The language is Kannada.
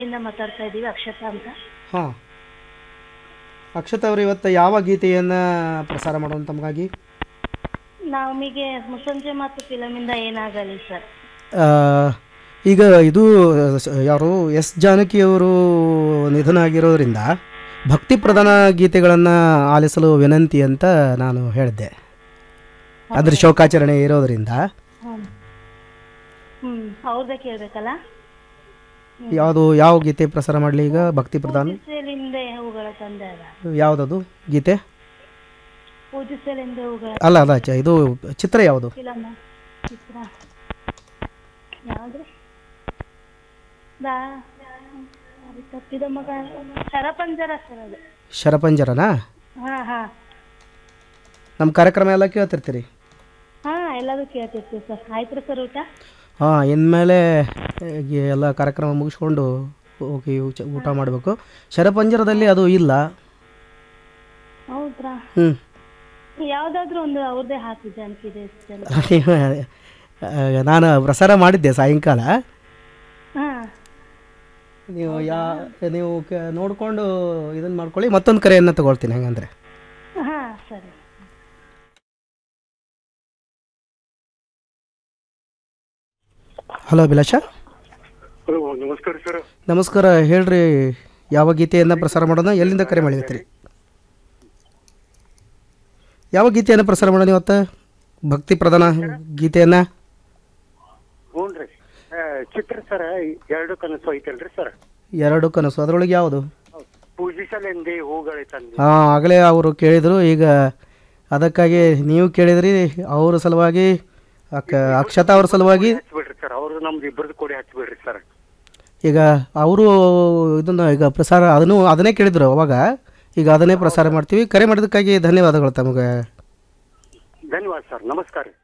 ಇಂದ ಮಾತಾಡ್ತಾ ಇದ್ದೀವಿ ಅಕ್ಷತಾ ಅಂತ ಹಾಂ ಅಕ್ಷತಾ ಅವರು ಇವತ್ತು ಯಾವ ಗೀತೆಯನ್ನು ಪ್ರಸಾರ ಮಾಡೋಣ ತಮಗಾಗಿ ನಮಗೆ ಮುಸ್ಸಂಜೆ ಮತ್ತು ಫಿಲಮಿಂದ ಏನಾಗಲಿ ಸರ್ ಆ, ಈಗ ಇದು ಸ- ಯಾರು ಎಸ್ ಜಾನಕಿಯವರು ನಿಧನ ಆಗಿರೋದ್ರಿಂದ ಭಕ್ತಿ ಪ್ರಧಾನ ಗೀತೆಗಳನ್ನು ಆಲಿಸಲು ವಿನಂತಿ ಅಂತ ನಾನು ಹೇಳಿದ್ದೆ ಅದ್ರ ಶೋಕಾಚರಣೆ ಇರೋದ್ರಿಂದ ಹ್ಞೂ ಹ್ಞೂ ಅವ್ರದ್ದೇ ಕೇಳಬೇಕಲ್ಲ ಯಾವುದು ಯಾವ ಗೀತೆ ಪ್ರಸಾರ ಮಾಡಲಿ ಈಗ ಭಕ್ತಿ ಪ್ರಧಾನ ಪೂಜಿಸಲಿಂದೆ ಹೂಗಳ ತಂದೆ ಅದ ಯಾವುದದು ಗೀತೆ ಪೂಜಿಸಲಿಂದೆ ಹೂಗಳ ಅಲ್ಲ ಅಲ್ಲ ಚ- ಇದು ಚಿತ್ರ ಯಾವುದು ಫಿಲಮ್ ಚಿತ್ರ ಯಾವ್ದು ದಾ ಅದು ತಪ್ಪಿದ ಮಗ ಶರಪಂಜರ ಸರ್ ಅದು ಶರಪಂಜರನಾ ಹಾಂ ಹಾಂ ನಮ್ಮ ಕಾರ್ಯಕ್ರಮ ಎಲ್ಲ ಕೇಳ್ತಿರ್ತೀರಿ ಹಾಂ ಎಲ್ಲದೂ ಕೇಳ್ತಿರ್ತೀವಿ ಸರ್ ಆಯ್ತು ಸರ್ ಊಟ ಹಾಂ ಇನ್ಮೇಲೆ ಈ ಎಲ್ಲ ಕಾರ್ಯಕ್ರಮ ಮುಗಿಸ್ಕೊಂಡು ಹೋಗಿ ಊಟ- ಊಟ ಮಾಡಬೇಕು ಶರಪಂಜರದಲ್ಲಿ ಅದು ಇಲ್ಲ ಹೌದ್ರಾ ಹ್ಞೂ ಯಾವ್ದಾದ್ರು ಒಂದು ಅವ್ರದ್ದೇ ಹಾಕಿ ಜಾನಕಿದೆ ಜನ ನಾನು ಪ್ರಸಾರ ಮಾಡಿದ್ದೆ ಸಾಯಂಕಾಲ ಹಾಂ ನೀವು ಯಾ ನೀವು ಕ ನೋಡಿಕೊಂಡು ಇದನ್ನು ಮಾಡ್ಕೊಳ್ಳಿ ಮತ್ತೊಂದು ಕರೆಯನ್ನು ತಗೊಳ್ತೀನಿ ಹಂಗಂದ್ರೆ ಹಾಂ ಸರಿ ಹಲೋ ಅಭಿಲಾಷ ಹಲೋ ನಮಸ್ಕಾರ ಸರ್ ನಮಸ್ಕಾರ ಹೇಳ್ರಿ ಯಾವ ಗೀತೆಯನ್ನು ಪ್ರಸಾರ ಮಾಡೋಣ ಎಲ್ಲಿಂದ ಕರೆ ಮಾಡಿರ್ತೀರಿ ಯಾವ ಗೀತೆಯನ್ನು ಪ್ರಸಾರ ಮಾಡೋಣ ಇವತ್ತು ಭಕ್ತಿ ಪ್ರಧಾನ ಗೀತೆಯನ್ನು ಹ್ಞೂ ರೀ ಚಿತ್ರ ಸರ ಎರಡು ಕನಸು ಐತಲ್ರಿ ಸರ್ ಎರಡು ಕನಸು ಅದರೊಳಗೆ ಯಾವುದು ಪೂಜಿಸಲೆಂದೇ ಹೂಗಳೆ ತಂದೆ ಹಾಂ ಆಗಲೇ ಅವರು ಕೇಳಿದರು ಈಗ ಅದಕ್ಕಾಗಿ ನೀವು ಕೇಳಿದ್ರಿ ಅವ್ರ ಸಲುವಾಗಿ ಅಕ್ಕ ಅಕ್ಷತಾ ಅವ್ರ ಸಲುವಾಗಿ ಹಚ್ಬಿಡ್ರಿ ಸರ್ ಅವರು ನಮ್ದು ಇಬ್ಬರದ್ದು ಕೊಡಿ ಹಚ್ಬಿಡ್ರಿ ಸರ್ ಈಗ ಅವರು ಇದನ್ನು ಈಗ ಪ್ರಸಾರ ಅದನ್ನು ಅದನ್ನೇ ಕೇಳಿದ್ರು ಅವಾಗ ಈಗ ಅದನ್ನೇ ಪ್ರಸಾರ ಮಾಡ್ತೀವಿ ಕರೆ ಮಾಡಿದ್ದಕ್ಕಾಗಿ ಧನ್ಯವಾದಗಳು ತಮಗೆ ಧನ್ಯವಾದ ಸರ್ ನಮಸ್ಕಾರ ರೀ